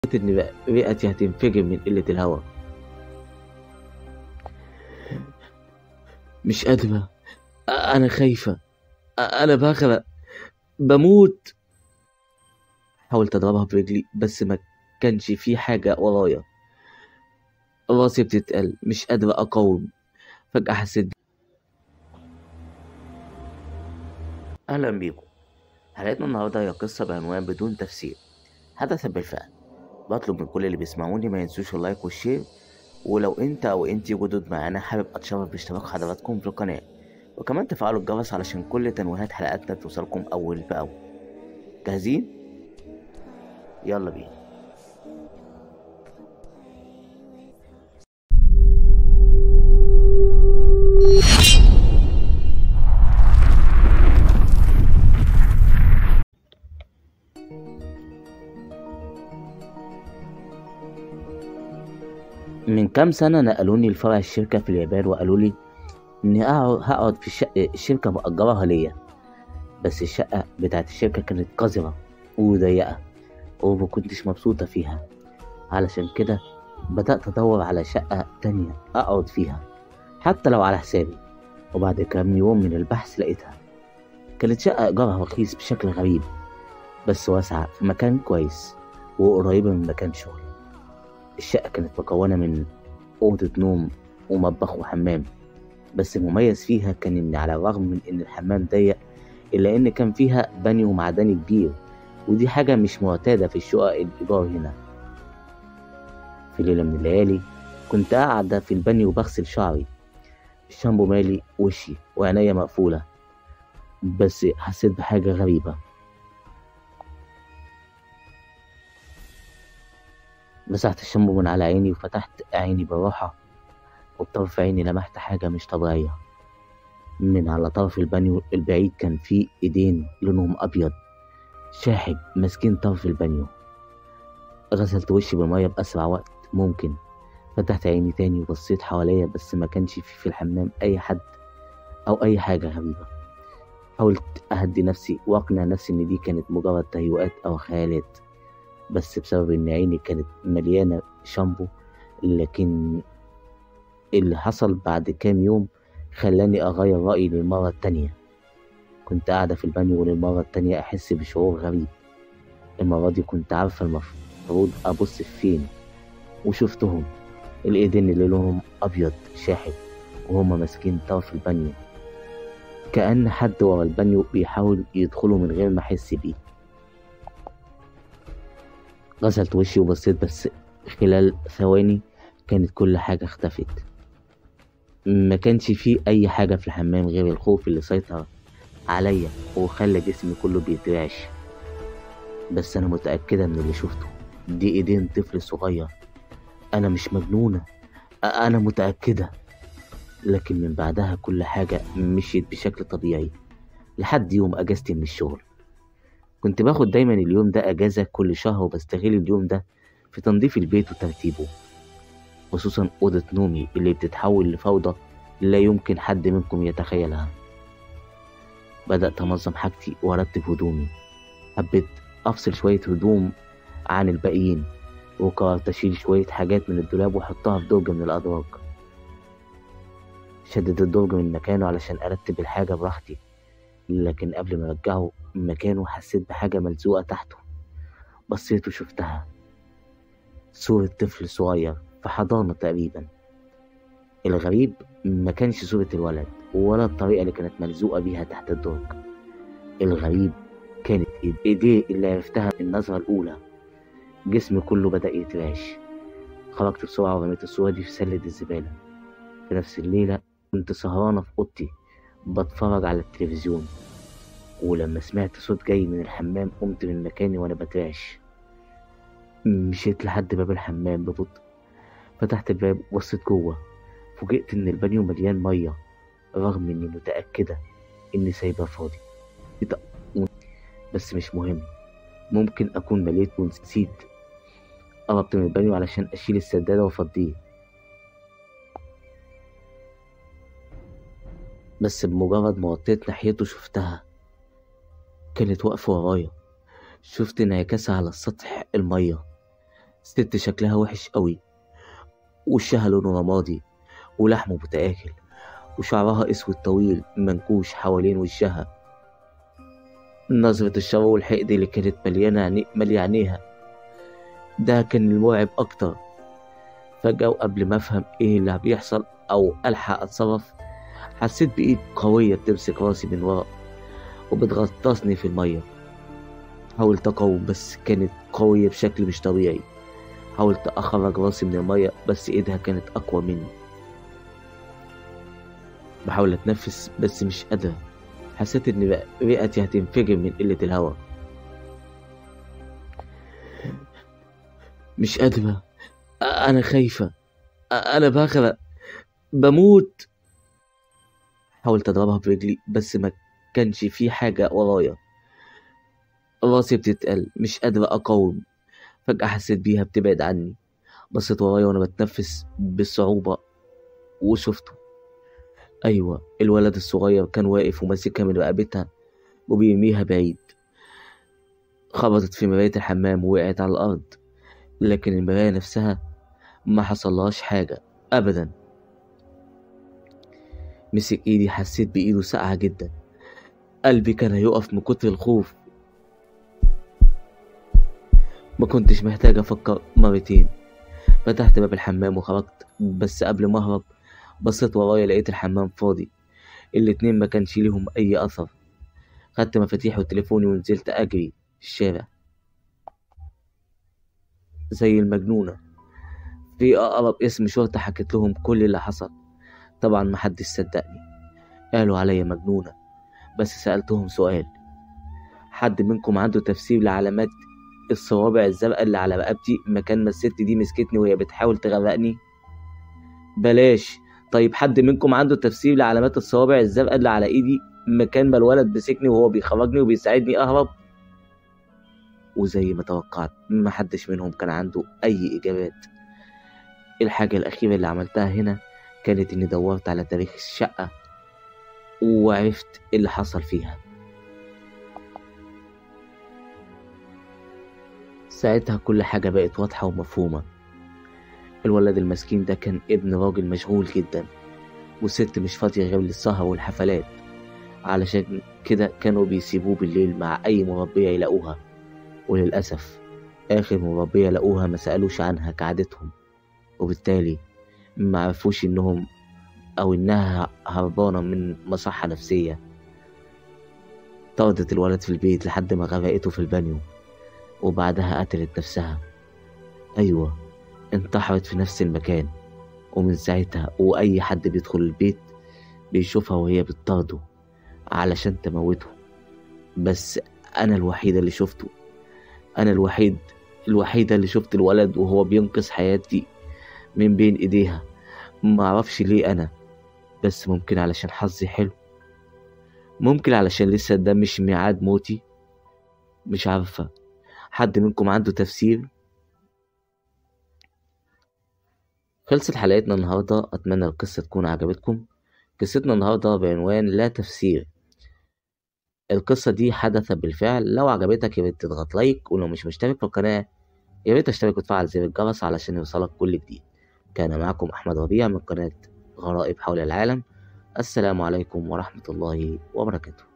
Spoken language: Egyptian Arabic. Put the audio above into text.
إن رئتي هتنفجر من قلة الهواء مش قادرة أنا خايفة أنا بغرق بموت حاولت أضربها برجلي بس ما كانش في حاجة ورايا راسي بتتقل مش قادرة أقاوم فجأة حسيت أهلا بيكم حلقتنا النهاردة هي قصة بعنوان بدون تفسير حدث بالفعل بطلب من كل اللي بيسمعوني ما ينسوش اللايك والشير ولو انت او انتي جدد معانا حابب اتشرف باشتراك حضراتكم في القناة وكمان تفعلوا الجرس علشان كل تنويهات حلقاتنا توصلكم اول باول جاهزين؟ يلا بينا من كام سنة نقلوني لفرع الشركة في اليابان وقالوا لي إني أقعد هقعد في الشقة الشركة مأجراها ليا بس الشقة بتاعت الشركة كانت قذرة وضيقة ومكنتش مبسوطة فيها علشان كده بدأت أدور على شقة تانية أقعد فيها حتى لو على حسابي وبعد كام يوم من البحث لقيتها كانت شقة إيجارها رخيص بشكل غريب بس واسعة في مكان كويس وقريبة من مكان شغلي الشقة كانت مكونة من أوضة نوم ومطبخ وحمام بس المميز فيها كان إن على الرغم من إن الحمام ضيق إلا إن كان فيها بانيو معدني كبير ودي حاجة مش معتادة في الشقق الإيجار هنا في ليلة من الليالي كنت قاعدة في البانيو بغسل شعري الشامبو مالي وشي وعينيا مقفولة بس حسيت بحاجة غريبة مسحت الشامبو من على عيني وفتحت عيني بالراحة وبطرف عيني لمحت حاجة مش طبيعية من على طرف البانيو البعيد كان فيه ايدين لونهم ابيض شاحب ماسكين طرف البانيو غسلت وشي بالمية بأسرع وقت ممكن فتحت عيني تاني وبصيت حواليا بس ما كانش في في الحمام أي حد أو أي حاجة غريبة حاولت أهدي نفسي وأقنع نفسي إن دي كانت مجرد تهيؤات أو خيالات بس بسبب إن عيني كانت مليانة شامبو لكن اللي حصل بعد كام يوم خلاني أغير رأيي للمرة التانية كنت قاعدة في البانيو وللمرة التانية أحس بشعور غريب المرة دي كنت عارفة المفروض أبص فين وشفتهم الإيدين اللي لونهم أبيض شاحب وهما ماسكين طرف البانيو كأن حد ورا البانيو بيحاول يدخلوا من غير ما أحس بيه غسلت وشي وبصيت بس خلال ثواني كانت كل حاجة اختفت ما كانش فيه أي حاجة في الحمام غير الخوف اللي سيطر عليا وخلى جسمي كله بيترعش بس أنا متأكدة من اللي شفته دي إيدين طفل صغير أنا مش مجنونة أ- أنا متأكدة لكن من بعدها كل حاجة مشيت بشكل طبيعي لحد يوم أجازتي من الشغل كنت باخد دايما اليوم ده أجازة كل شهر وبستغل اليوم ده في تنظيف البيت وترتيبه خصوصا أوضة نومي اللي بتتحول لفوضى لا يمكن حد منكم يتخيلها بدأت أنظم حاجتي وأرتب هدومي حبيت أفصل شوية هدوم عن الباقيين وقررت أشيل شوية حاجات من الدولاب وأحطها في درج من الأدراج شدت الدرج من مكانه علشان أرتب الحاجة براحتي لكن قبل ما أرجعه مكانه حسيت بحاجة ملزوقة تحته بصيت وشفتها صورة طفل صغير في حضانة تقريبا الغريب ما كانش صورة الولد ولا الطريقة اللي كانت ملزوقة بيها تحت الدرج الغريب كانت ايديه اللي عرفتها من النظرة الأولى جسمي كله بدأ يترعش خرجت بسرعة ورميت الصورة دي في سلة الزبالة في نفس الليلة كنت سهرانة في أوضتي بتفرج على التلفزيون ولما سمعت صوت جاي من الحمام قمت من مكاني وأنا بترعش مشيت لحد باب الحمام ببطء فتحت الباب وبصيت جوه فوجئت إن البانيو مليان مية رغم إني متأكدة إني سايباه فاضي إيه بس مش مهم ممكن أكون مليت ونسيت قربت من البانيو علشان أشيل السدادة وأفضيه بس بمجرد ما وطيت ناحيته شفتها كانت واقفة ورايا شفت انعكاسها على السطح المية ست شكلها وحش قوي وشها لونه رمادي ولحمه متآكل وشعرها اسود طويل منكوش حوالين وشها نظرة الشر والحقد اللي كانت مليانة عيني- مالية عينيها ده كان المرعب أكتر فجأة وقبل ما أفهم إيه اللي بيحصل أو ألحق أتصرف حسيت بإيد قوية بتمسك راسي من ورا وبتغطسني في المية حاولت أقاوم بس كانت قوية بشكل مش طبيعي حاولت أخرج راسي من المية بس إيدها كانت أقوى مني بحاول أتنفس بس مش قادرة حسيت إن رئتي هتنفجر من قلة الهواء مش قادرة أنا خايفة أنا بغرق بموت حاولت أضربها برجلي بس ما كانش في حاجة ورايا راسي بتتقل مش قادرة أقاوم فجأة حسيت بيها بتبعد عني بصيت ورايا وأنا بتنفس بصعوبة وشفته أيوة الولد الصغير كان واقف وماسكها من رقبتها وبيرميها بعيد خبطت في مراية الحمام ووقعت على الأرض لكن المراية نفسها ما حصلهاش حاجة أبدا مسك إيدي حسيت بإيده ساقعة جدا قلبي كان هيقف من كتر الخوف ما كنتش محتاج أفكر مرتين فتحت باب الحمام وخرجت بس قبل ما أهرب بصيت ورايا لقيت الحمام فاضي الاتنين ما كانش ليهم أي أثر خدت مفاتيحي وتليفوني ونزلت أجري الشارع زي المجنونة في أقرب اسم شرطة حكيت لهم كل اللي حصل طبعا محدش صدقني قالوا عليا مجنونة بس سألتهم سؤال حد منكم عنده تفسير لعلامات الصوابع الزرقاء اللي على رقبتي مكان ما الست دي مسكتني وهي بتحاول تغرقني بلاش طيب حد منكم عنده تفسير لعلامات الصوابع الزرقاء اللي على ايدي مكان ما الولد مسكني وهو بيخرجني وبيساعدني اهرب وزي ما توقعت محدش منهم كان عنده اي اجابات الحاجة الأخيرة اللي عملتها هنا كانت إني دورت على تاريخ الشقة وعرفت اللي حصل فيها ساعتها كل حاجة بقت واضحة ومفهومة الولد المسكين ده كان ابن راجل مشغول جدا والست مش فاضية غير للسهر والحفلات علشان كده كانوا بيسيبوه بالليل مع أي مربية يلاقوها وللأسف آخر مربية لقوها ما سألوش عنها كعادتهم وبالتالي ما عرفوش إنهم أو إنها هربانة من مصحة نفسية طردت الولد في البيت لحد ما غرقته في البانيو وبعدها قتلت نفسها أيوة انتحرت في نفس المكان ومن ساعتها وأي حد بيدخل البيت بيشوفها وهي بتطارده علشان تموته بس أنا الوحيدة اللي شفته أنا الوحيد الوحيدة اللي شفت الولد وهو بينقذ حياتي من بين إيديها معرفش ليه أنا بس ممكن علشان حظي حلو ممكن علشان لسه ده مش ميعاد موتي مش عارفة حد منكم عنده تفسير خلصت حلقتنا النهاردة أتمنى القصة تكون عجبتكم قصتنا النهاردة بعنوان لا تفسير القصة دي حدث بالفعل لو عجبتك ياريت تضغط لايك ولو مش مشترك في القناة ياريت تشترك وتفعل زر الجرس علشان يوصلك كل جديد كان معكم أحمد ربيع من قناة غرائب حول العالم السلام عليكم ورحمة الله وبركاته